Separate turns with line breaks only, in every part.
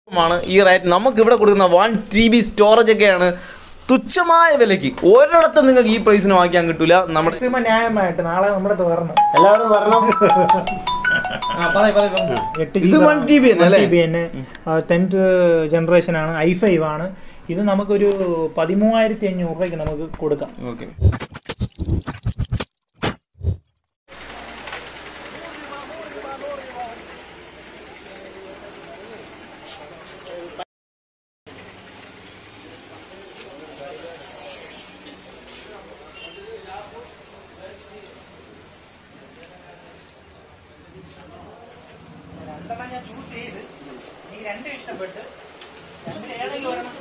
ആണ് ഈ റേറ്റ് നമുക്ക് ഇവിടെ കൊടുക്കുന്ന വൺ ടി ബി സ്റ്റോറേജ് ഒക്കെയാണ് തുച്ഛമായ വിലയ്ക്ക് ഒരിടത്തും നിങ്ങൾക്ക് ഈ പ്രൈസിന് വാങ്ങിക്കാൻ കിട്ടൂല നമ്മുടെ
മാക്സിമം ന്യായമായിട്ട് നാളെ നമ്മുടെ അടുത്ത് വരണം
എല്ലാവരും വരണം
എട്ട്
ഇത് 1 TB തന്നെ അല്ലേ?
ടി ബി തന്നെ ടെൻത്ത് ജനറേഷൻ ആണ് ഐ ഫൈവ് ആണ് ഇത് നമുക്കൊരു പതിമൂവായിരത്തി അഞ്ഞൂറ് രൂപയ്ക്ക് നമുക്ക് കൊടുക്കാം
ഓക്കെ
രണ്ടെണ്ണം ഞാൻ ചൂസ് ചെയ്ത് എനിക്ക് രണ്ടും ഇഷ്ടപ്പെട്ട് രണ്ടിൽ ഏതെങ്കിലും ഒരെണ്ണം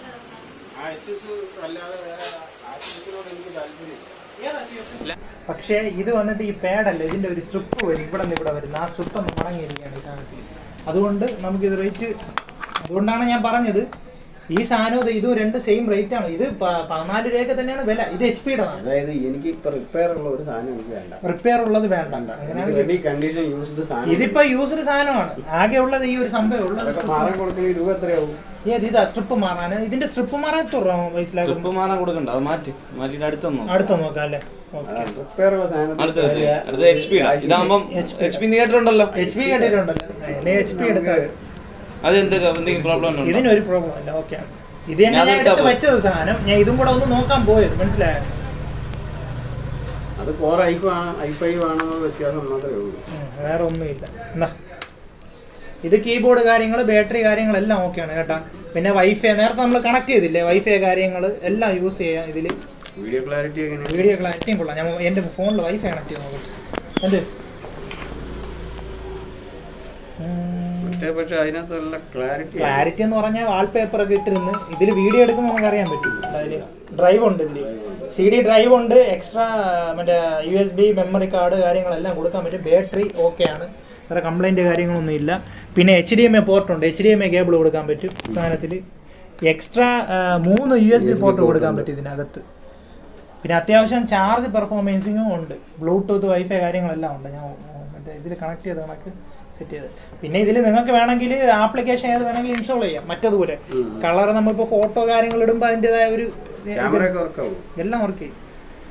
പക്ഷേ ഇത് വന്നിട്ട് ഈ പാഡല്ല ഇതിന്റെ ഒരു സ്ട്രിപ്പ് വരും ഇവിടെ നിന്ന് ഇവിടെ വരുന്നത് ആ സ്ട്രിപ്പ് ഒന്ന് മടങ്ങിയിരിക്കുകയാണ് ഈ സാധനത്തിൽ അതുകൊണ്ട് നമുക്കിത് റേറ്റ് അതുകൊണ്ടാണ് ഞാൻ പറഞ്ഞത് ഈ സാധനം ഇത് ഇതും രണ്ട് സെയിം റേറ്റ് ആണ് ഇത് പ- പതിനാല് രൂപയൊക്കെ തന്നെയാണ് വില ഇത് എച്ച് പിയുടെ
അതായത് എനിക്ക് ഇപ്പൊ റിപ്പയർ ഉള്ള ഒരു സാധനം എനിക്ക് വേണ്ട
റിപ്പയർ ഉള്ളത് വേണ്ട
എനിക്ക്
അങ്ങനെയാണെങ്കിൽ
റെഡി കണ്ടീഷൻ യൂസ്ഡ് സാധനം
ഇതിപ്പോ യൂസ്ഡ് സാധനമാണ് ആകെ ഉള്ളത് ഈ ഒരു സംഭവം ഉള്ളത്
അതൊക്കെ മാറാൻ കൊടുക്കണ രൂപ എത്രയാവും
ഏത് ഇതാ സ്ട്രിപ്പ് മാറാൻ ഇതിന്റെ സ്ട്രിപ്പ് മാറാൻ എത്ര രൂപ വയസ്സിലാകും
ട്രിപ്പ് മാറാൻ കൊടുക്കണ്ട അത് മാറ്റി മാറ്റിയിട്ട് അടുത്തൊന്നും
അടുത്ത നോക്കാം അല്ലേ ഓക്കെ
റിപ്പയർ ഉള്ള സാധനം
അടുത്തടുത്ത് അടുത്ത എച്ച് പി ഇതാകുമ്പം എച്ച് പി കേട്ടിട്ടുണ്ടല്ലോ
എച്ച് പി കേട്ടിട്ടുണ്ടല്ലോ എച്ച് പി എടുത്താൽ
അത് എന്ത് എന്തെങ്കിലും പ്രോബ്ലം ഉണ്ടോ
ഇതിനൊരു പ്രോബ്ലം അല്ല ഓക്കെ ഇത് തന്നെ
ഞാൻ
ഞാൻ
എടുത്താ
എടുത്ത്
പോയി.
വെച്ചത് സാധനം ഞാൻ ഇതും കൂടെ ഒന്ന് നോക്കാൻ പോയത് മനസ്സിലായോ
അത് കോർ ഐ ആണ് ഐ ഫൈവ് ആണെന്നുള്ള വ്യത്യാസം മാത്രമേ ഉള്ളൂ
ഉം, വേറെ ഒന്നുമില്ല എന്നാ ഇത് കീബോർഡ് കാര്യങ്ങൾ ബാറ്ററി കാര്യങ്ങളെല്ലാം ഓക്കെയാണ് കേട്ടാ പിന്നെ വൈഫൈ നേരത്തെ നമ്മൾ കണക്ട് ചെയ്തില്ലേ വൈഫൈ കാര്യങ്ങൾ എല്ലാം യൂസ് ചെയ്യാം ഇതിൽ
വീഡിയോ ക്ലാരിറ്റി എങ്ങനെയാണ്
വീഡിയോ ക്ലാരിറ്റിയും കൊള്ളാം ഞാൻ എൻ്റെ ഫോണിൽ വൈഫൈ കണക്ട് ചെയ്ത് നോക്കാം എന്ത്
പക്ഷേ പക്ഷെ അതിനകത്ത് നല്ല ക്ലാരിറ്റി
ക്ലാരിറ്റി എന്ന് പറഞ്ഞാൽ വാൾപേപ്പർ ഒക്കെ ഇട്ടിരുന്ന് ഇതിൽ വീഡിയോ എടുക്കുമ്പോൾ നമുക്ക് അറിയാൻ പറ്റും അതിൽ ഡ്രൈവ് ഉണ്ട് ഇതിൽ സി ഡി ഡ്രൈവ് ഉണ്ട് എക്സ്ട്രാ മറ്റേ U S B memory card കാര്യങ്ങളെല്ലാം കൊടുക്കാൻ പറ്റും ബാറ്ററി ഓക്കെ ആണ് വേറെ കംപ്ലൈൻറ്റ് കാര്യങ്ങളൊന്നും ഇല്ല പിന്നെ H D M A port ഉണ്ട് H D M A cable കൊടുക്കാൻ പറ്റും സാധനത്തിൽ എക്സ്ട്രാ മൂന്ന് യു എസ് ബി പോർട്ട് കൊടുക്കാൻ പറ്റും ഇതിനകത്ത് പിന്നെ അത്യാവശ്യം ചാർജ് പെർഫോമൻസിങ്ങും ഉണ്ട് ബ്ലൂടൂത്ത് വൈഫൈ കാര്യങ്ങളെല്ലാം ഉണ്ട് ഞാൻ ഉം, മറ്റേ ഇതിൽ കണക്ട് ചെയ്ത് കണക്ക് സെറ്റ് ചെയ്ത് പിന്നെ ഇതിൽ നിങ്ങൾക്ക് വേണമെങ്കിൽ ആപ്ലിക്കേഷൻ ഏത് വേണമെങ്കിൽ ഇൻസ്റ്റാൾ ചെയ്യാം മറ്റതുപോലെ കളർ നമ്മളിപ്പോൾ ഫോട്ടോ കാര്യങ്ങൾ ഇടുമ്പോൾ അതിൻ്റെതായ ഒരു ഇത്
ക്യാമറ ഒക്കെ വർക്ക് ആവും
എല്ലാം വർക്ക് ചെയ്യും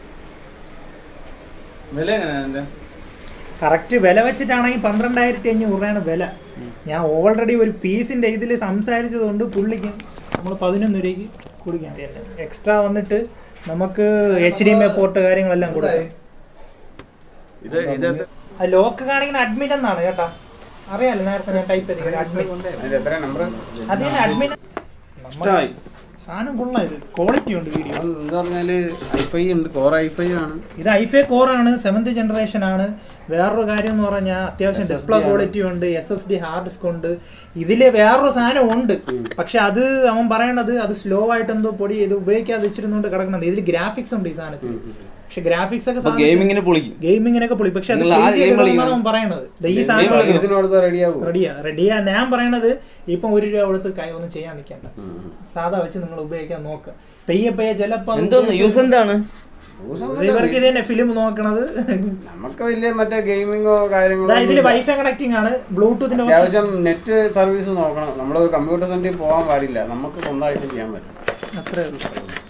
വില എങ്ങനെയാ അതിന്റെ
കറക്റ്റ് വില വെച്ചിട്ടാണെങ്കിൽ പന്ത്രണ്ടായിരത്തി അഞ്ഞൂറ് രൂപയാണ് വില ഞാൻ ഓൾറെഡി ഒരു പീസിന്റെ ഇതിൽ സംസാരിച്ചത് കൊണ്ട് പുള്ളിക്ക് നമ്മൾ പതിനൊന്ന് രൂപയ്ക്ക് കൊടുക്കാൻ എക്സ്ട്രാ വന്നിട്ട് നമുക്ക് H D M A port കാര്യങ്ങളെല്ലാം കൊടുക്കും
ഇത് ഇത്
ആ ലോക്ക് കാണിക്കുന്ന അഡ്മിൻ എന്നാണ് കേട്ടാ അറിയാലോ നേരത്തെ ഞാൻ ടൈപ്പ് ചെയ്തില്ല അഡ്മിൻ
അതിന്റെ എത്ര നമ്പർ
അത് തന്നെ അഡ്മിൻ
ഇഷ്ടമായി
സാധനം കൊള്ളാം ഇത് ക്വാളിറ്റി ഉണ്ട് വീഡിയോ
എന്താ പറഞ്ഞാല് ഐഫൈ ഉണ്ട് കോർ ഐഫൈ ആണ്
ഇത് ഐഫൈ കോർ ആണ് സെവന്ത് ജനറേഷൻ ആണ് വേറൊരു കാര്യം എന്ന് പറഞ്ഞാൽ അത്യാവശ്യം ഡിസ്പ്ലേ ക്വാളിറ്റി ഉണ്ട് S S D hard disk ഉണ്ട് ഇതില് വേറൊരു സാധനം ഉണ്ട് പക്ഷെ അത് അവൻ പറയണത് അത് സ്ലോ ആയിട്ട് എന്തോ പൊടി ഇത് ഉപയോഗിക്കാതെ വെച്ചിരുന്നോണ്ട് കിടക്കുന്നത് ഇതിൽ ഗ്രാഫിക്സ് ഉണ്ട് ഈ സാധനത്തിൽ പക്ഷെ ഗ്രാഫിക്സ് ഒക്കെ
ഗെയിമിങ്ങിന് പൊളിക്കും
ഗെയിമിങ്ങിനൊക്കെ പൊളി പക്ഷെ അത്
നിങ്ങൾ
clean
ആര് game
ചെയ്യണമെന്നാണ്
കളിക്കുന്നത്?
അവൻ പറയണത് ദേ ഈ
Game
സാധനം
കളിക്കുന്നത്?
യൂസിനോട് റെഡിയാവും
റെഡിയാ റെഡിയാ ഞാൻ പറയണത് ഇപ്പം ഒരു രൂപ കൊടുത്ത് കൈ ഒന്നും ചെയ്യാൻ നിൽക്കണ്ട സാധാ വെച്ച് നിങ്ങൾ ഉപയോഗിക്കാൻ നോക്കുക പെയ്യെ പെയ്യെ ചിലപ്പോ അത്
എന്തോന്ന് യൂസ് എന്താണ്
ഇവർക്ക് ഇത് തന്നെ ഫിലിം നോക്കണത്
നമുക്ക് വലിയ മറ്റേ ഗെയിമിങ്ങോ കാര്യങ്ങളോ
ഇതാ ഇതില്
ഒന്നുമില്ല.
വൈഫൈ കണക്റ്റിംഗ് ആണ് ബ്ലൂടൂത്തിന്റെ
അത്യാവശ്യം നെറ്റ് സർവീസ് നോക്കണം നമ്മൾ കമ്പ്യൂട്ടർ സെന്ററിൽ പോകാൻ പാടില്ല നമുക്ക് സ്വന്തമായിട്ട് ചെയ്യാൻ പറ്റും
അത്രേ ഉള്ളൂ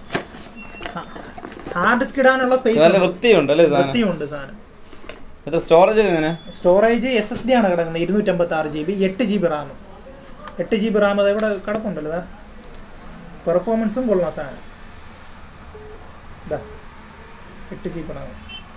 ഹാർഡ് ഡിസ്ക് ഇടാനുള്ള സ്പേസ്
നല്ല വൃത്തിയുണ്ട് അല്ലേ സാധനം
വൃത്തിയുണ്ട് സാധനം
ഇത് സ്റ്റോറേജ് എങ്ങനെ
സ്റ്റോറേജ് എസ് എസ് ഡി ആണ് കിടക്കുന്നത് ഇരുന്നൂറ്റമ്പത്തി ആറ് ജി ബി എട്ട് ജി ബി റാം എട്ട് ജി ബി റാം ഇവിടെ കിടപ്പുണ്ടല്ലോ ഇതാ പെർഫോമൻസും കൊള്ളാം സാധനം ഇതാ എട്ട് ജി ബി റാം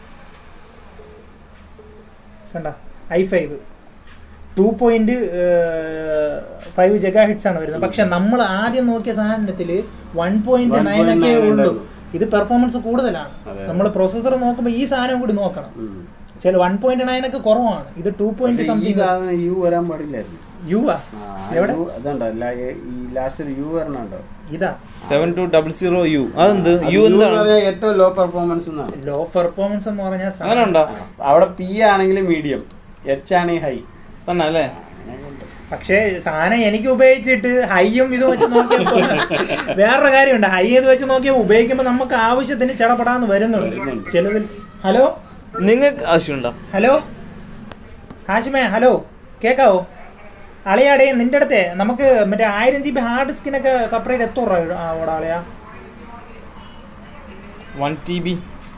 കണ്ട i five two point five gigahertz ആണ് വരുന്നത് പക്ഷെ നമ്മൾ ആദ്യം നോക്കിയ സാധനത്തിൽ വൺ പോയിന്റ് നയൻ ഒക്കെ
1.9
ഉള്ളൂ
ഉണ്ടായിരുന്നു.
ഇത് പെർഫോമൻസ് കൂടുതലാണ്
അതെ.
നമ്മൾ പ്രൊസസ്സർ നോക്കുമ്പോൾ ഈ സാധനം കൂടി നോക്കണം
ഉം.
ചില വൺ പോയിന്റ് നയൻ ഒക്കെ കുറവാണ് ഇത് ടു പോയിന്റ്
പക്ഷേ ഈ
സംതിങ്
സാധനം യു വരാൻ പാടില്ലായിരുന്നു
യു ആ
ആ,
എവിടെ?
യു അതുണ്ടോ ലാ- ഈ ലാസ്റ്റ് ഒരു യു വരണുണ്ടോ
ഇതാ
seven two double zero U അതെന്ത്
അത്
യു
എന്ന്
എന്താണ്
പറഞ്ഞാൽ ഏറ്റവും ലോ പെർഫോമൻസ് എന്നാണ്
ലോ പെർഫോമൻസ് എന്ന് പറഞ്ഞാൽ സാ-
അങ്ങനെ ഉണ്ടോ
അവിടെ പി ആണെങ്കിൽ മീഡിയം എച്ച് ആണെങ്കിൽ ഹൈ
തന്നെ അല്ലേ
പക്ഷേ സാധനം എനിക്ക് ഉപയോഗിച്ചിട്ട് ഹൈയും ഇത് വെച്ച് നോക്കിയപ്പോ വേറൊരു കാര്യമുണ്ട് ഹൈ ഇത് വെച്ച് നോക്കിയപ്പോൾ ഉപയോഗിക്കുമ്പോൾ നമുക്ക് ആവശ്യത്തിന് ചടപടാന്ന് വരുന്നുണ്ട് ചിലതിൽ ഹലോ
നിങ്ങൾക്ക് ആവശ്യമുണ്ടോ
ഹലോ ഹാഷിമേ ഹലോ കേക്കാവോ അളിയാടേ നിന്റെ അടുത്തേ നമുക്ക് മറ്റേ ആയിരം ജി ബി ഹാർഡ് ഡിസ്കിനൊക്കെ സെപ്പറേറ്റ് എത്ര രൂപ ഓടാ അളിയാ
വൺ ടി ബി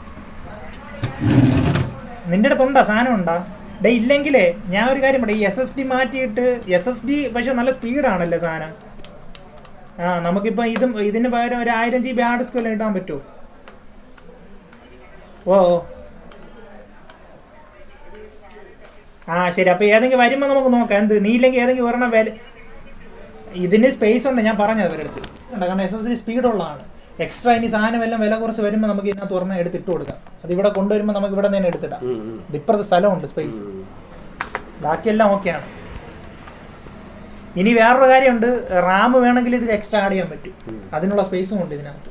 നിന്റെ അടുത്തുണ്ടോ സാധനം ഉണ്ടോ ഡേ ഇല്ലെങ്കിലേ ഞാൻ ഒരു കാര്യം പറയാം ഈ എസ് എസ് ഡി മാറ്റിയിട്ട് എസ് എസ് ഡി പക്ഷെ നല്ല സ്പീഡാണല്ലേ സാധനം ആ നമുക്കിപ്പോൾ ഇതും ഇതിന് പകരം ഒരു ആയിരം ജി ബി ഹാർഡ് ഡിസ്ക് വല്ലതും ഇടാൻ പറ്റുമോ ഓ ഓ. ആ ശരി അപ്പോൾ ഏതെങ്കിലും വരുമ്പോൾ നമുക്ക് നോക്കാം എന്ത് നീ ഇല്ലെങ്കിൽ ഏതെങ്കിലും ഒരെണ്ണം വില ഇതിന് സ്പേസ് ഉണ്ട് ഞാൻ പറഞ്ഞത് അവരുടെ അടുത്ത് ഉണ്ട് കാരണം എസ് എസ് ഡി സ്പീഡുള്ളതാണ് എക്സ്ട്രാ ഇനി സാധനം എല്ലാം വില കുറച്ച് വരുമ്പോൾ നമുക്ക് ഇതിനകത്ത് ഒരെണ്ണം എടുത്തിട്ട് കൊടുക്കാം അത് ഇവിടെ കൊണ്ടുവരുമ്പോൾ നമുക്ക് ഇവിടെ തന്നെ എടുത്തിടാം
ഉം, ഉം.
ഇത് ഇപ്പുറത്തെ സ്ഥലമുണ്ട് സ്പേസ് ബാക്കിയെല്ലാം ഓക്കെയാണ് ഇനി വേറൊരു കാര്യമുണ്ട് റാം വേണമെങ്കിൽ ഇതിൽ എക്സ്ട്രാ ആഡ് ചെയ്യാൻ പറ്റും അതിനുള്ള സ്പേസും ഉണ്ട് ഇതിനകത്ത്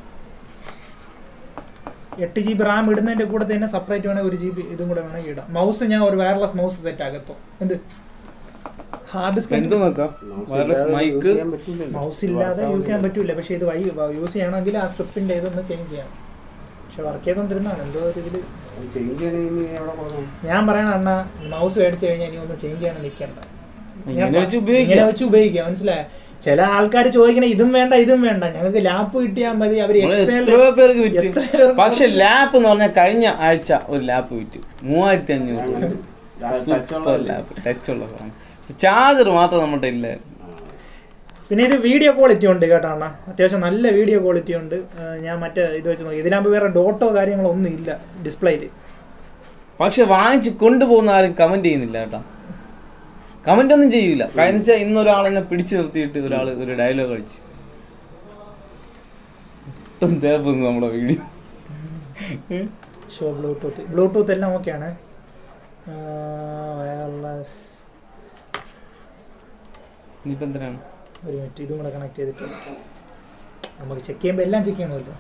എട്ട് ജി ബി റാം ഇടുന്നതിന്റെ കൂടെ തന്നെ സെപ്പറേറ്റ് വേണമെങ്കിൽ ഒരു ജി ബി ഇതും കൂടെ വേണമെങ്കിൽ ഇടാം മൗസ് ഞാൻ ഒരു വയർലെസ് മൗസ് സെറ്റ് ആകത്തോ എന്ത് ഹാർഡ് ഡിസ്ക്
എന്ത് നോക്കാം
Mouse
വയർലെസ്
ഇല്ലാതെ use
മൈക്ക്
ചെയ്യാൻ പറ്റൂലല്ലോ.
മൗസ് ഇല്ലാതെ യൂസ് ചെയ്യാൻ പറ്റൂല പക്ഷെ ഇത് വൈ യൂസ് ചെയ്യണമെങ്കിൽ ആ സ്ട്രിപ്പിന്റെ ഇതൊന്ന് ചേഞ്ച് ചെയ്യണം പക്ഷെ വർക്ക് ചെയ്തോണ്ടിരുന്നാണ് എന്തോ ഒരു ഇതിൽ
അത് change ചെയ്യണമെങ്കിൽ നീ എവിടെ പോകണം?
ഞാൻ പറയണ അണ്ണ മൗസ് മേടിച്ചു കഴിഞ്ഞാൽ ഇനി ഒന്ന് ചേഞ്ച് ചെയ്യാൻ നിൽക്കണ്ട
ഇങ്ങനെ വെച്ച് ഉപയോഗിക്കാം.
ഇങ്ങനെ വെച്ച് ഉപയോഗിക്കാം മനസ്സിലായ ചില ആൾക്കാർ ചോദിക്കണ ഇതും വേണ്ട ഇതും വേണ്ട ഞങ്ങൾക്ക് ലാപ്പ് കിട്ടിയാൽ മതി അവര്
നമ്മള്
external-
എത്രയോ പേർക്ക് വിറ്റ്
എത്ര പേർക്ക്
പക്ഷെ ലാപ്പ് എന്ന് പറഞ്ഞാൽ കഴിഞ്ഞ ആഴ്ച ഒരു ലാപ്പ് വിറ്റ് മൂവായിരത്തി അഞ്ഞൂറ്
അത് touch
സൂപ്പർ
ഉള്ളതല്ലേ?
ലാപ്പ് ടച്ച് ഉള്ള ഫോൺ ചാർജർ മാത്രം നമ്മുടെ ഇല്ലായിരുന്നു
പിന്നെ ഇത് വീഡിയോ ക്വാളിറ്റി ഉണ്ട് കേട്ടോ അണ്ണ അത്യാവശ്യം നല്ല വീഡിയോ ക്വാളിറ്റി ഉണ്ട് ആ, ഞാൻ മറ്റേ ഇത് വെച്ച് നോക്കി ഇതിലാകുമ്പോൾ വേറെ ഡോട്ടോ കാര്യങ്ങളോ ഒന്നും ഇല്ല ഡിസ്പ്ലേയിൽ
പക്ഷെ വാങ്ങിച്ച് കൊണ്ടുപോകുന്ന ആരും കമന്റ് ചെയ്യുന്നില്ല കേട്ടോ കമന്റ് ഒന്നും ചെയ്യൂല കാരണം വെച്ചാൽ ഇന്ന് ഒരാളെന്നെ പിടിച്ചു നിർത്തിയിട്ട് ഒരാൾ ഒരു ഡയലോഗ് അടിച്ച് ഒട്ടും തേപ്പൊന്നും നമ്മുടെ വീഡിയോ
ഷോ ബ്ലൂടൂത്ത് ബ്ലൂടൂത്ത് എല്ലാം ഓക്കെയാണ് വയർലെസ്
ഇനിയിപ്പോ എന്തിനാണ്
ഒരു മിനിറ്റ് ഇതും കൂടെ കണക്ട് ചെയ്തിട്ട് നമുക്ക് ചെക്ക് ചെയ്യുമ്പോൾ എല്ലാം ചെക്ക് ചെയ്യണമല്ലോ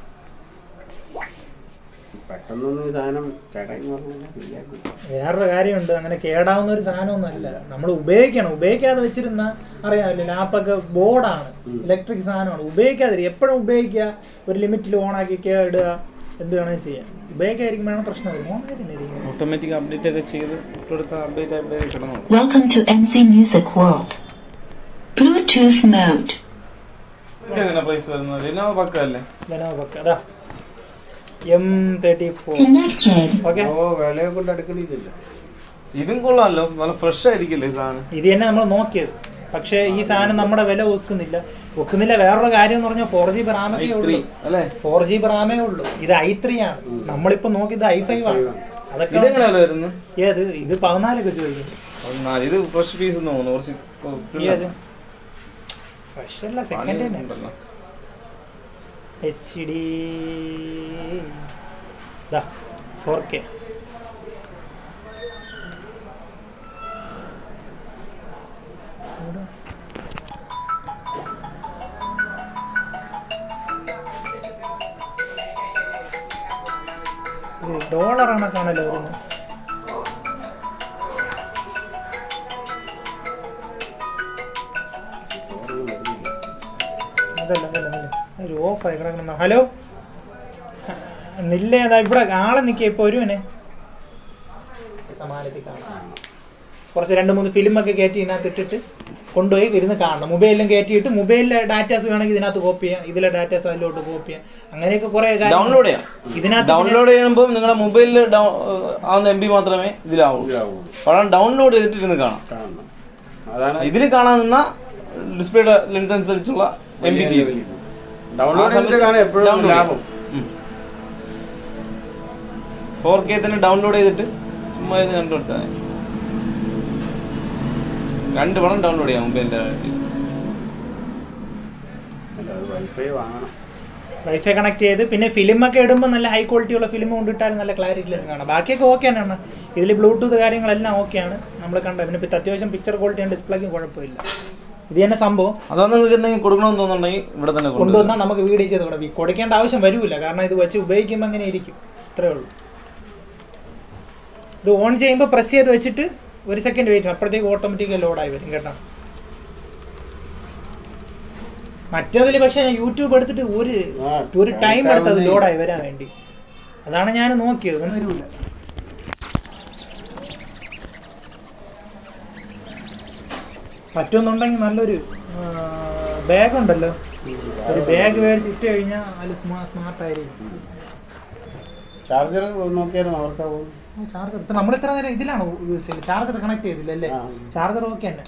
പെട്ടെന്നൊന്നും ഈ സാധനം കേടായി പറഞ്ഞാൽ ശരിയാക്കി
വേറൊരു കാര്യമുണ്ട് അങ്ങനെ കേടാവുന്ന ഒരു സാധനമൊന്നും അല്ല നമ്മൾ ഉപയോഗിക്കണം ഉപയോഗിക്കാതെ വെച്ചിരുന്ന അറിയാമല്ലോ ലാപ്പൊക്കെ ബോർഡാണ് ഇലക്ട്രിക് സാധനമാണ് ഉപയോഗിക്കാതിരി എപ്പോഴും ഉപയോഗിക്കുക ഒരു ലിമിറ്റിൽ ഓണാക്കി ഇടുക എന്ത് വേണമെങ്കിലും ചെയ്യാം ഉപയോഗിക്കാതിരിക്കുമ്പോഴാണ് പ്രശ്നം വരും ഓണാക്കി തന്നെ ഇരിക്കുന്നത്
ഓട്ടോമാറ്റിക് അപ്ഡേറ്റ് ഒക്കെ ചെയ്ത് ഇട്ടെടുത്ത അപ്ഡേറ്റ് അപ്ഡേറ്റ് കിടന്നു
Welcome to MC Music World. Bluetooth mode.
എങ്ങനെ പ്രൈസ് വരുന്നത് ലിനോവോ പക്ക അല്ലേ
ലെനോവോ പക്ക അതാ M thirty four
Connected.
Okay
ഓ വിലയെ കൊണ്ട് അടുക്കണില്ലല്ലോ
ഇതും കൊള്ളാമല്ലോ നല്ല ഫ്രഷ് ആയിരിക്കില്ലേ ഈ സാധനം
ഇത് തന്നെ നമ്മൾ നോക്കിയത് പക്ഷേ ഈ സാധനം നമ്മുടെ വില ഒക്കുന്നില്ല ഒക്കുന്നില്ല വേറൊരു കാര്യം എന്ന് പറഞ്ഞാൽ ഫോർ ജി ബി റാമൊക്കെ
ത്രീ
ഉള്ളൂ
അല്ലേ
ഫോർ ജി ബി റാമേ ഉള്ളൂ ഇത് ഐ ത്രീ ആണ് നമ്മളിപ്പോ നോക്കിയത് ഐ ഫൈവ് ആണ് അതൊക്കെ
ഇതെങ്ങനെയല്ല വരുന്നത്
ഏത് ഇത് പതിനാലൊക്കെ ചോദിക്കും
ഒന്നാല് ഇത് ഫ്രഷ് പീസ് തോന്നുന്നു കുറച്ച്
ഏത് ഫ്രഷ് അല്ല സെക്കൻഡ് തന്നെ
ഉണ്ടല്ലോ.
H D four K dollar കണക്കാണല്ലോ വരുന്നത് അതല്ല അതല്ല അതല്ല ഒരു ഓഫായി കിടക്കണം ഹലോ നില്ല ഏതാ ഇവിടെ ആളെ നിൽക്കുക ഇപ്പോൾ ഒരുവനെ സമാനത്തിൽ കാണാം കുറച്ച് രണ്ട് മൂന്ന് ഫിലിമൊക്കെ കയറ്റി ഇതിനകത്ത് ഇട്ടിട്ട് കൊണ്ടുപോയി ഇരുന്ന് കാണണം മൊബൈലിലും കയറ്റിയിട്ട് മൊബൈലിലെ ഡാറ്റാസ് വേണമെങ്കിൽ ഇതിനകത്ത് കോപ്പി ചെയ്യാം ഇതിലെ ഡാറ്റാസ് അതിലോട്ട് കോപ്പി ചെയ്യാം അങ്ങനെയൊക്കെ കുറെ
ഡൗൺലോഡ് ചെയ്യാം
ഇതിനകത്ത്
ഡൗൺലോഡ് ചെയ്യുമ്പോൾ നിങ്ങളുടെ മൊബൈലിൽ ആവുന്ന എം ബി മാത്രമേ ഇതിലാവൂ
ഇതിലാവുള്ളൂ.
കാരണം ഡൗൺലോഡ് ചെയ്തിട്ട് ഇരുന്ന് കാണാം
കാണണം അതാണ്
ഇതിൽ കാണാൻ നിന്ന ഡിസ്പ്ലേയുടെ ലെങ്ത് അനുസരിച്ചുള്ള എം ബി തീരും
ഡൗൺലോഡ് ചെയ്തിട്ട് കാണാൻ എപ്പോഴും ലാഭം
ഫോർ കെ തന്നെ ഡൗൺലോഡ് ചെയ്തിട്ട് ചുമ്മാ ഇരുന്ന് കണ്ടുകൊടുത്താൽ മതി രണ്ട് പണം ഡൗൺലോഡ് ചെയ്യാം മൊബൈലിൻ്റെ
വൈഫൈ വാങ്ങണം
വൈഫൈ കണക്ട് ചെയ്ത് പിന്നെ ഫിലിമൊക്കെ ഇടുമ്പോൾ നല്ല ഹൈ ക്വാളിറ്റി ഉള്ള ഫിലിം കൊണ്ടിട്ടാൽ നല്ല ക്ലാരിറ്റിയിൽ കാണാം ബാക്കിയൊക്കെ ഓക്കെ ആണ് ഇതിൽ ബ്ലൂടൂത്ത് കാര്യങ്ങളെല്ലാം ഓക്കെയാണ് നമ്മൾ കണ്ട പിന്നെ ഇപ്പം അത്യാവശ്യം പിക്ചർ ക്വാളിറ്റി ആണ് ഡിസ്പ്ലേക്കും കുഴപ്പമില്ല ഇത് തന്നെ സംഭവം
അതാ നിങ്ങൾക്ക് എന്തെങ്കിലും കൊടുക്കണമെന്ന് തോന്നുന്നുണ്ടെങ്കിൽ ഇവിടെ തന്നെ കൊണ്ടുവരാം
കൊണ്ടുവന്നാൽ നമുക്ക് വീഡിയോ ചെയ്ത് കൊടുക്കാം കൊടുക്കേണ്ട ആവശ്യം വരില്ല കാരണം ഇത് വെച്ച് ഉപയോഗിക്കുമ്പോൾ അങ്ങനെ ഇരിക്കും ഇത്രേ ഉള്ളൂ ഇത് ഓൺ ചെയ്യുമ്പോൾ പ്രസ് ചെയ്ത് വെച്ചിട്ട് ഒരു സെക്കൻഡ് വെയിറ്റ് അപ്പോഴത്തേക്ക് ഓട്ടോമാറ്റിക്കലി ലോഡായി വരും കേട്ടോ മറ്റേതിൽ പക്ഷേ ഞാൻ യൂട്യൂബ് എടുത്തിട്ട് ഒരു
ആ,
ഒരു ടൈം എടുത്തത്
കാണിക്കാവുന്നേ
ലോഡായി വരാൻ വേണ്ടി അതാണ് ഞാൻ നോക്കിയത് മനസ്സിലായില്ല പറ്റുമെന്നുണ്ടെങ്കിൽ നല്ലൊരു ബാഗ് ഉണ്ടല്ലോ ഒരു ബാഗ് മേടിച്ച് ഇട്ട് കഴിഞ്ഞാൽ അതിൽ സ്മാർട്ട് ആയിരിക്കും
ചാർജർ നോക്കിയാലും അവർക്കാവും
ചാർജർ ഇപ്പം നമ്മൾ ഇത്ര നേരം ഇതിലാണ് യൂസ് ചെയ്തത് ചാർജർ കണക്ട് ചെയ്തില്ല അല്ലേ
ആ.
ചാർജർ ഓക്കെ തന്നെ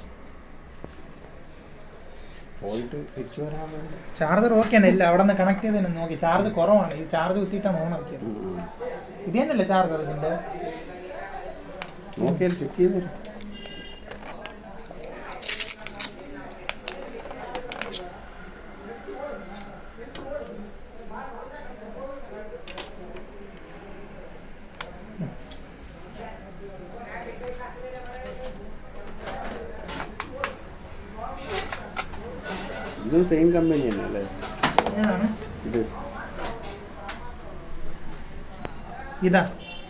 പോയിട്ട് തിരിച്ചു വരാൻ വേണ്ടി.
ചാർജർ ഓക്കെ തന്നെ ഇല്ല അവിടെ നിന്ന് കണക്ട് ചെയ്ത് തന്നെ നോക്കി ചാർജ് കുറവാണ് ഈ ചാർജ് കുത്തിയിട്ടാണ് ഓൺ ആക്കിയത്
ഉം, ഉം.
ഇത് തന്നെയല്ലേ ചാർജർ ഇതിൻ്റെ
നോക്കിയാൽ ചെക്ക് ചെയ്ത് തരും. ഇതും സെയിം കമ്പനി തന്നെ അല്ലേ
ഏതാണ്
ഇത്
ഇതാ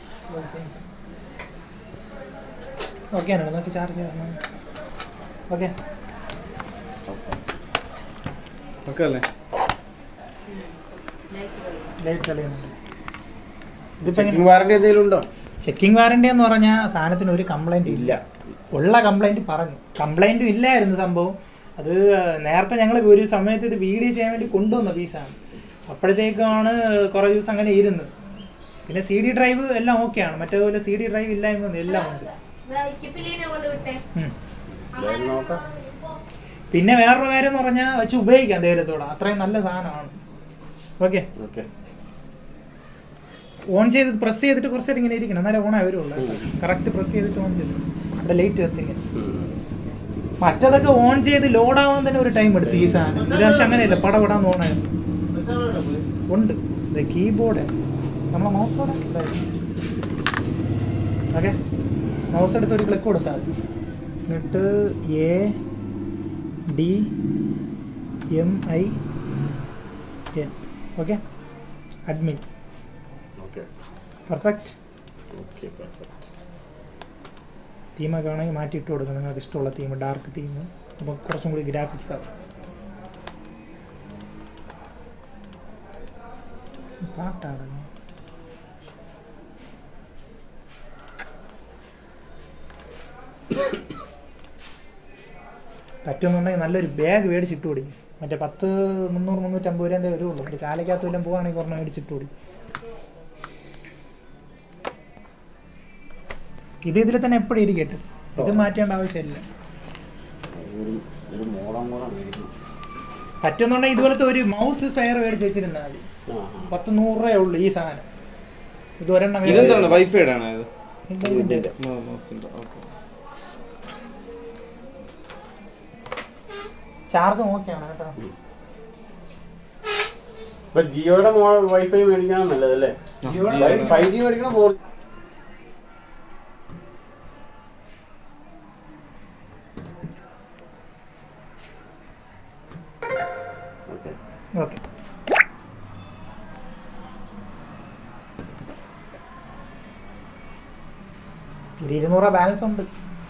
ഓക്കെ ആണ് നോക്കി ചാർജ് ചെയ്യണം ഓക്കെ
ഒക്കെ അല്ലേ
ലൈറ്റ് തെളിയുന്നുണ്ട് ഇതിപ്പോൾ
ചെക്കിംഗ് വാറണ്ടി എന്തെങ്കിലും ഉണ്ടോ
ചെക്കിംഗ് വാറണ്ടി എന്ന് പറഞ്ഞാൽ സാധനത്തിന് ഒരു കംപ്ലൈന്റ് ഇല്ല ഉള്ള കംപ്ലൈന്റ് പറഞ്ഞു കംപ്ലൈന്റും ഇല്ലായിരുന്നു സംഭവം അത് നേരത്തെ ഞങ്ങൾ ഒരു സമയത്ത് ഇത് വീഡിയോ ചെയ്യാൻ വേണ്ടി കൊണ്ടുവന്ന പീസാണ് അപ്പോഴത്തേക്കാണ് കുറേ ദിവസം അങ്ങനെ ഇരുന്ന് പിന്നെ സി ഡി ഡ്രൈവ് എല്ലാം ഓക്കെയാണ് മറ്റേതുപോലെ സി ഡി ഡ്രൈവ് ഇല്ലായ്മ എല്ലാം ഉണ്ട്
കിഫിലിനെ കൊണ്ട് വിട്ടേ
ഉം.
എന്തായാലും നോക്കാം
പിന്നെ വേറൊരു കാര്യം എന്ന് പറഞ്ഞാൽ വെച്ച് ഉപയോഗിക്കാം ധൈര്യത്തോടെ അത്രയും നല്ല സാധനമാണ് ഓക്കെ
ഓക്കെ
ഓൺ ചെയ്ത് പ്രസ് ചെയ്തിട്ട് കുറച്ച് നേരം ഇങ്ങനെ ഇരിക്കണം എന്നാലേ ഓണായി വരുള്ളൂ കറക്റ്റ് പ്രസ് ചെയ്തിട്ട് ഓൺ ചെയ്ത് ഇവിടെ ലേറ്റ് കത്തിങ്ങനെ മറ്റതൊക്കെ ഓൺ ചെയ്ത് ലോഡാവാൻ തന്നെ ഒരു ടൈം എടുത്തു ഈ സാധനം ഇത് പക്ഷെ അങ്ങനെയല്ല പടപടാന്ന് ഓണായിരുന്നു ഉണ്ട് ഇത് കീബോർഡ് നമ്മളെ മൗസോടെ ഓക്കെ മൗസ് എടുത്ത് ഒരു ക്ലിക്ക് കൊടുത്താൽ മതി എന്നിട്ട് A D M I N okay admin
okay
perfect
okay perfect
തീമൊക്കെ ആണെങ്കിൽ മാറ്റി ഇട്ട് കൊടുക്കുക നിങ്ങൾക്ക് ഇഷ്ടമുള്ള തീം ഡാർക്ക് തീം അപ്പോൾ കുറച്ചും കൂടി ഗ്രാഫിക്സ് ആവും പാട്ടാണ് പറ്റുമെന്നുണ്ടെങ്കിൽ നല്ലൊരു ബാഗ് മേടിച്ചിട്ട് കൂടി മറ്റേ പത്ത് മുന്നൂറ് മുന്നൂറ്റമ്പത് രൂപ എന്തേ വരുള്ളൂ മറ്റേ ചാലക്കകത്ത് വല്ലതും പോവാണെങ്കിൽ കുറഞ്ഞ മേടിച്ചിട്ട് കൂടി ഇത് ഇതിൽ തന്നെ എപ്പോഴും ഇരിക്കട്ടെ ഇത് മാറ്റേണ്ട ആവശ്യമില്ല
ഒരു ഒരു മോളം കൂടെ മേടിക്കും
പറ്റുന്നുണ്ടെങ്കിൽ ഇതുപോലത്തെ ഒരു മൗസ് സ്പെയർ മേടിച്ച് വെച്ചിരുന്നാൽ മതി
ആ ആ.
പത്ത് നൂറ് രൂപയേ ഉള്ളൂ ഈ സാധനം ഇത് ഒരെണ്ണം
ഇതെന്താണ് വൈഫൈയുടെ ആണോ ഇത്
ഇല്ല, ഇതിന്റെ
ഓക്കെ
ചാർജ് ഓക്കെയാണ് കേട്ടോ
ഇപ്പൊ ജിയോയുടെ വൈഫൈ മേടിക്കാൻ നല്ലതല്ലേ ഫൈവ് ജി മേടിക്കണം ഫോർ ഓക്കെ
ഓക്കെ ഒരു ഇരുന്നൂറ് രൂപ ബാലൻസ് ഉണ്ട്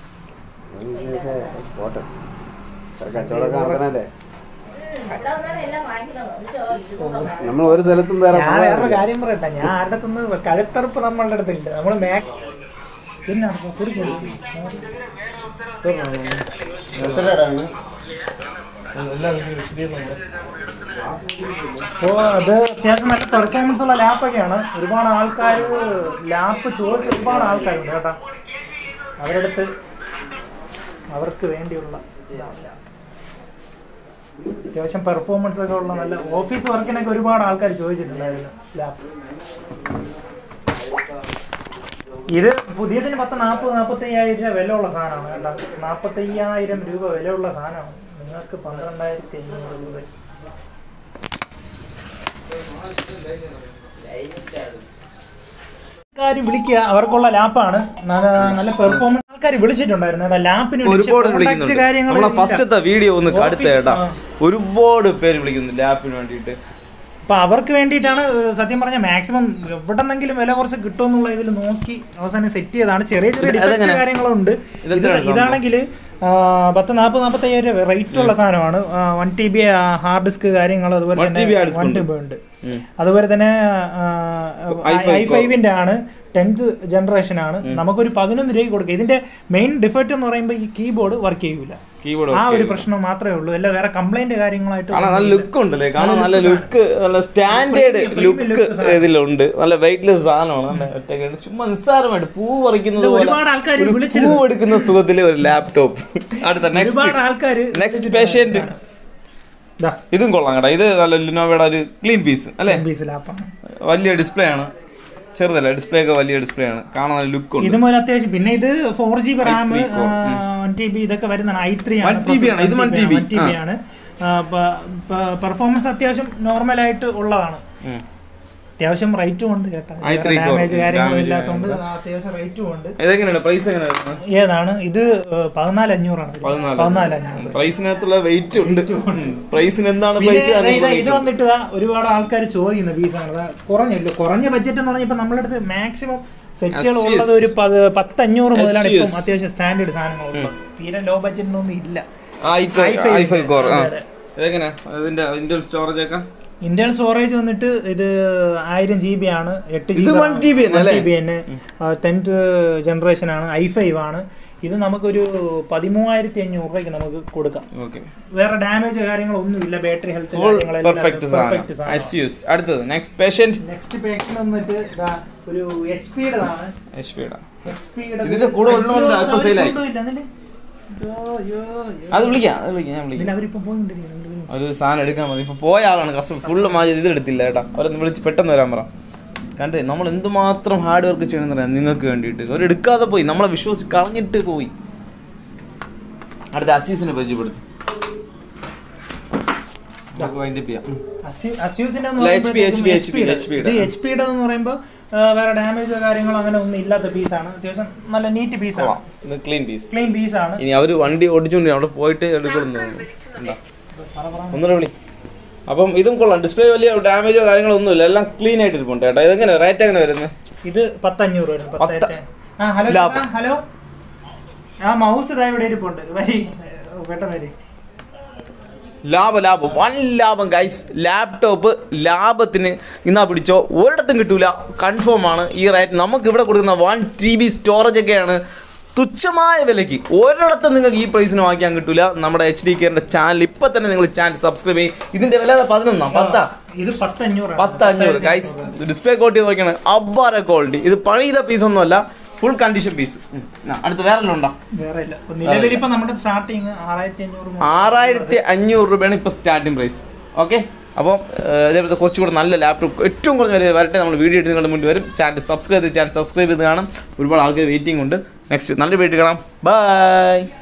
പോട്ടെ കച്ചവടമൊക്കെ നടത്തണല്ലേ
ഇവിടെ ഉള്ളവരെല്ലാം വാങ്ങിക്കണോ
നമ്മൾ ഒരു സ്ഥലത്തും വേറെ
ഞാൻ വേറൊരു
പോകാറില്ല.
കാര്യം പറയട്ടെ ഞാൻ ആരുടെ അടുത്തുനിന്ന് കഴുത്തറുപ്പ് നമ്മളുടെ അടുത്തുണ്ട് നമ്മൾ മാക്സ് പിന്നെ കുടി കുടി
എത്രയാണ്?
അപ്പോൾ അത് അത്യാവശ്യം നല്ല പെർഫോമൻസ് ഉള്ള ലാപ്പൊക്കെയാണ് ഒരുപാട് ആൾക്കാർ ലാപ്പ് ചോദിച്ച ഒരുപാട് ആൾക്കാരുണ്ട് കേട്ടോ അവരടുത്ത് അവർക്ക് വേണ്ടിയുള്ള ഇതാണ് ലാപ്പ്. അത്യാവശ്യം പെർഫോമൻസ് ഒക്കെ ഉള്ള നല്ല ഓഫീസ് വർക്കിനൊക്കെ ഒരുപാട് ആൾക്കാർ ചോദിച്ചിട്ടുണ്ടായിരുന്നു ലാപ്പ് ഇത് പുതിയതിന് പത്ത് നാൽപ്പത് നാൽപ്പത്തി അയ്യായിരം രൂപ വില ഉള്ള സാധനമാണ് കേട്ടോ നാൽപ്പത്തി അയ്യായിരം രൂപ വില ഉള്ള സാധനമാണ് നിങ്ങൾക്ക് പന്ത്രണ്ടായിരത്തി അഞ്ഞൂറ് രൂപ ആൾക്കാർ വിളിക്കുക അവർക്കുള്ള ലാപ്പാണ് നല്ല നല്ല പെർഫോമൻസ് ആൾക്കാർ വിളിച്ചിട്ടുണ്ടായിരുന്നു കേട്ടോ ലാപ്പിന്
ഒരുപാട് വിളിക്കുന്നുണ്ട് നമ്മളെ ഫസ്റ്റത്തെ വീഡിയോ ഒന്ന് കടുത്ത കേട്ടാ
ആ.
ഒരുപാട് പേര് വിളിക്കുന്നു ലാപ്പിന് വേണ്ടിയിട്ട്
അപ്പൊ അവർക്ക് വേണ്ടിയിട്ടാണ് ഏഹ്, സത്യം പറഞ്ഞ മാക്സിമം എവിടെന്നെങ്കിലും വില കുറച്ച് കിട്ടുമെന്നുള്ള ഇതിൽ നോക്കി അവസാനം സെറ്റ് ചെയ്തതാണ് ചെറിയ ചെറിയ
ഇത്
ഡിഫക്റ്റ്
അതെങ്ങനെ?
കാര്യങ്ങളുണ്ട് ഇത്
ഇതെന്തിനാണ്
ഇതാണെങ്കിൽ പത്ത് നാൽപ്പത് നാൽപ്പത്തി അയ്യായിരം രൂപ റേറ്റ് ഉള്ള സാധനമാണ് one T B hard disk കാര്യങ്ങൾ അതുപോലെ
1
തന്നെ
TB hard disk
വൺ
ഉണ്ട്.
ടി ബി ഉണ്ട്
ഉം.
അതുപോലെ തന്നെ
i5
ഐ ഫൈവിന്റെ ആണ് ടെൻത്ത് ജനറേഷൻ ആണ് നമുക്കൊരു പതിനൊന്ന് രൂപയ്ക്ക് കൊടുക്കുക ഇതിന്റെ മെയിൻ ഡിഫക്റ്റ് എന്ന് പറയുമ്പോൾ ഈ കീബോർഡ് വർക്ക് ചെയ്യൂല
കീബോർഡ്
ആ ഒരു പ്രശ്നം മാത്രമേ ഉള്ളൂ അല്ല വേറെ കംപ്ലൈന്റ് കാര്യങ്ങളായിട്ട്
കാണാൻ നല്ല
ഒന്നുമില്ല.
ലുക്ക് ഉണ്ടല്ലേ കാണാൻ
നല്ല
നല്ല
look
ലുക്ക് നല്ല standard
Premium, premium
look
look സാധനം.
ഇതിലുണ്ട് നല്ല വെയിറ്റ്ലെസ് സാധനമാണ് നല്ല ഒറ്റയ്ക്ക് ചുമ്മാ നിസ്സാരമായിട്ട് പൂ പറിക്കുന്നത്
ഇത്
പോലെ
ഒരുപാട് ആൾക്കാര്
ഒരു
വിളിച്ചിരുന്നു.
പൂ എടുക്കുന്ന സുഖത്തില് ഒരു ലാപ്ടോപ്പ് അടുത്ത
ഒരുപാട്
നെക്സ്റ്റ്
ആൾക്കാര്
നെക്സ്റ്റ് പേഷ്യന്റ്
ദാ,
ഇതും കൊള്ളാം കേട്ടോ ഇത് നല്ല ലിനോവയുടെ ഒരു ക്ലീൻ പീസ് അല്ലേ
MBS ലാപ്പാണ്
വലിയ ഡിസ്പ്ലേ ആണ് ചെറുതല്ല ഡിസ്പ്ലേ ഒക്കെ വലിയ ഡിസ്പ്ലേ ആണ് കാണാൻ നല്ല ലുക്ക് ഉണ്ട്
ഇതും ഒരു അത്യാവശ്യം പിന്നെ ഇത് four G B RAM
i3 core,
one T B ഇതൊക്കെ വരുന്നതാണ് ഐ ത്രീ
1 TB ആണ്, ഇത് 1 TB,
ടി ബി ആണ് പെർഫോമൻസ് അത്യാവശ്യം നോർമൽ ആയിട്ട് ഉള്ളതാണ്
ഉം.
അത്യാവശ്യം റേറ്റും ഉണ്ട് കേട്ടോ
i3 core,
ഡാമേജ് കാര്യങ്ങളും
damage
ഇല്ലാത്തതുകൊണ്ട്
കാര്യങ്ങളും.
അത്യാവശ്യം റേറ്റും ഉണ്ട്
ഇതെങ്ങനെയാണ് പ്രൈസ് എങ്ങനെയാണ്
ഏതാണ് ഇത് പതിനാല് അഞ്ഞൂറാണ് പതിനാല് അഞ്ഞൂറ്
പ്രൈസിനകത്തുള്ള വെയിറ്റ് ഉണ്ട് പ്രൈസിന് എന്താണ്
പിന്നെ
പ്രൈസ്
ഇത് ഇത് വന്നിട്ട് ദാ ഒരുപാട് ആൾക്കാർ ചോദിക്കുന്ന പീസാണ് ദാ കുറഞ്ഞല്ലോ കുറഞ്ഞ ബഡ്ജറ്റ് എന്ന് പറഞ്ഞാൽ ഇപ്പൊ നമ്മുടെ അടുത്ത് മാക്സിമം സെറ്റുകൾ
SUS.
ഉള്ളത് ഒരു പത് പത്തഞ്ഞൂറ് മുതലാണ് ഇപ്പം
SUS.
അത്യാവശ്യം സ്റ്റാൻഡേർഡ് സാധനങ്ങൾ തീരെ ലോ ബഡ്ജറ്റിനൊന്നും ഇല്ല
i5
i5
i5 core ആ
അതെ, അതെ.
ഇതെങ്ങനെ ഇതിന്റെ ഇന്റൽ സ്റ്റോറേജ് ഒക്കെ
ഇന്റേണൽ സ്റ്റോറേജ് വന്നിട്ട് ഇത് ആയിരം ജി ബി ആണ് എട്ട്
ഇത് 1 GB തന്നെ അല്ലേ?
ജി ബി തന്നെ ടെൻത്ത് ജനറേഷൻ ആണ് ഐ ഫൈവ് ആണ് ഇത് നമുക്കൊരു പതിമൂവായിരത്തി അഞ്ഞൂറ് രൂപയ്ക്ക് നമുക്ക് കൊടുക്കാം
ഓക്കെ
വേറെ ഡാമേജ് കാര്യങ്ങളൊന്നും ഇല്ല ബാറ്ററി ഹെൽത്ത്
ഫുൾ പെർഫെക്റ്റ് സാധനം എസ്യൂസ് അടുത്തത് നെക്സ്റ്റ് പേഷ്യന്റ്
നെക്സ്റ്റ് പേഷ്യൻ വന്നിട്ട് ഇതാ ഒരു എച്ച് പിയുടെ ആണ്
എച്ച് പിയുടെ
എച്ച് പിയുടെ
ഇതിന്റെ കൂടെ ഒരെണ്ണം അല്പം sale ആയി. അത് വിളിക്കാം അത് വിളിക്കാം ഞാൻ വിളിക്കാം
അവരിപ്പം പോയിക്കൊണ്ടിരിക്കുന്നു
ഒരു സാധനം എടുക്കാൻ മതി ഇപ്പൊ പോയ ആളാണ് കസ്റ്റമർ ഫുള്ള് മാറ്റി ഇത് എടുത്തില്ല കേട്ടാ അവരൊന്ന് വിളിച്ച് പെട്ടെന്ന് വരാൻ പറ കണ്ടേ നമ്മൾ എന്തുമാത്രം ഹാർഡ് വർക്ക് ചെയ്യണമെന്ന് അറിയാം നിങ്ങൾക്ക് വേണ്ടിയിട്ട് അവർ എടുക്കാതെ പോയി നമ്മളെ വിശ്വസിച്ച് കളഞ്ഞിട്ട് പോയി അടുത്ത അസീസിനെ പരിചയപ്പെടുത്തും നമുക്ക് wind up ചെയ്യാം.
അസ്യൂസിന്റെ
ഇല്ല, HP, HP, HP, HP യുടെ.
എച്ച് പിയുടെ എന്ന് പറയുമ്പോൾ വേറെ ഡാമേജോ കാര്യങ്ങളോ അങ്ങനെ ഒന്നും ഇല്ലാത്ത പീസാണ് അത്യാവശ്യം നല്ല നീറ്റ് പീസാണ്
കൊള്ളാം. ഇത് ക്ലീൻ പീസ്
ക്ലീൻ പീസാണ്
ഇനി അവര് വണ്ടി ഓടിച്ചോണ്ട് അവിടെ പോയിട്ട് എടുക്കുന്നു എന്താ ഒന്നുകൂടെ വിളി അപ്പം ഇതും കൊള്ളാം ഡിസ്പ്ലേ വലിയ ഡാമേജോ കാര്യങ്ങളോ ഒന്നുമില്ല എല്ലാം ക്ലീൻ ആയിട്ട് ഇരിപ്പുണ്ട് കേട്ടോ ഇതെങ്ങനെ റേറ്റ് എങ്ങനെ വരുന്നത്
ഇത് പത്തഞ്ഞൂറ് വരും
പത്ത്.
പത്തായിരത്തി ആ ഹലോ
ലാഭം.
ചേട്ടാ, ഹലോ ആ മൗസ് ഇതാ ഇവിടെ ഇരിപ്പുണ്ട് വരി പെട്ടെന്ന് വരി
ലാഭം ലാഭം വൺ ലാഭം ഗൈസ് ലാപ്ടോപ്പ് ലാഭത്തിന് ഇന്നാ പിടിച്ചോ ഒരിടത്തും കിട്ടൂല കൺഫേം ആണ് ഈ റേറ്റ് നമുക്ക് ഇവിടെ കൊടുക്കുന്ന വൺ ടി ബി സ്റ്റോറേജ് ഒക്കെയാണ് തുച്ഛമായ വിലയ്ക്ക് ഒരിടത്തും നിങ്ങൾക്ക് ഈ പ്രൈസിന് വാങ്ങിക്കാൻ കിട്ടൂല നമ്മുടെ എച്ച് ഡി കെയറിന്റെ ചാനൽ ഇപ്പൊ തന്നെ നിങ്ങൾ ചാനൽ സബ്സ്ക്രൈബ് ചെയ്യും ഇതിന്റെ വില പതിനൊന്നാ പത്താ
ഇത് പത്തഞ്ഞൂറ്
പത്ത് അഞ്ഞൂറ് ഗൈസ് ഡിസ്പ്ലേ ക്വാളിറ്റി നോക്കിയാണ് അബ്ബാര ക്വാളിറ്റി ഇത് പഴയ പീസ് ഒന്നുമല്ല ഫുൾ കണ്ടീഷൻ പീസ് അടുത്ത് വേറെ ഉണ്ടോ
വേറെ ഇല്ല ഇപ്പൊ നിലവിൽ ഇപ്പൊ നമ്മുടെ സ്റ്റാർട്ടിങ് ആറായിരത്തി അഞ്ഞൂറ്
ആറായിരത്തി അഞ്ഞൂറ് രൂപയാണ് ഇപ്പോൾ സ്റ്റാർട്ടിംഗ് പ്രൈസ് ഓക്കെ അപ്പോൾ ഇതേപോലത്തെ കുറച്ചുകൂടെ നല്ല ലാപ്ടോപ്പ് ഏറ്റവും കുറഞ്ഞ വില വരട്ടെ നമ്മൾ വീഡിയോ എടുത്ത് നിങ്ങളുടെ മുന്നിൽ വരും ചാനൽ സബ്സ്ക്രൈബ് ചെയ്ത് ചാനൽ സബ്സ്ക്രൈബ് ചെയ്ത് കാണും ഒരുപാട് ആൾക്കാർ വെയിറ്റിംഗ് ഉണ്ട് നെക്സ്റ്റ് നല്ല വീഡിയോ കാണാം ബൈ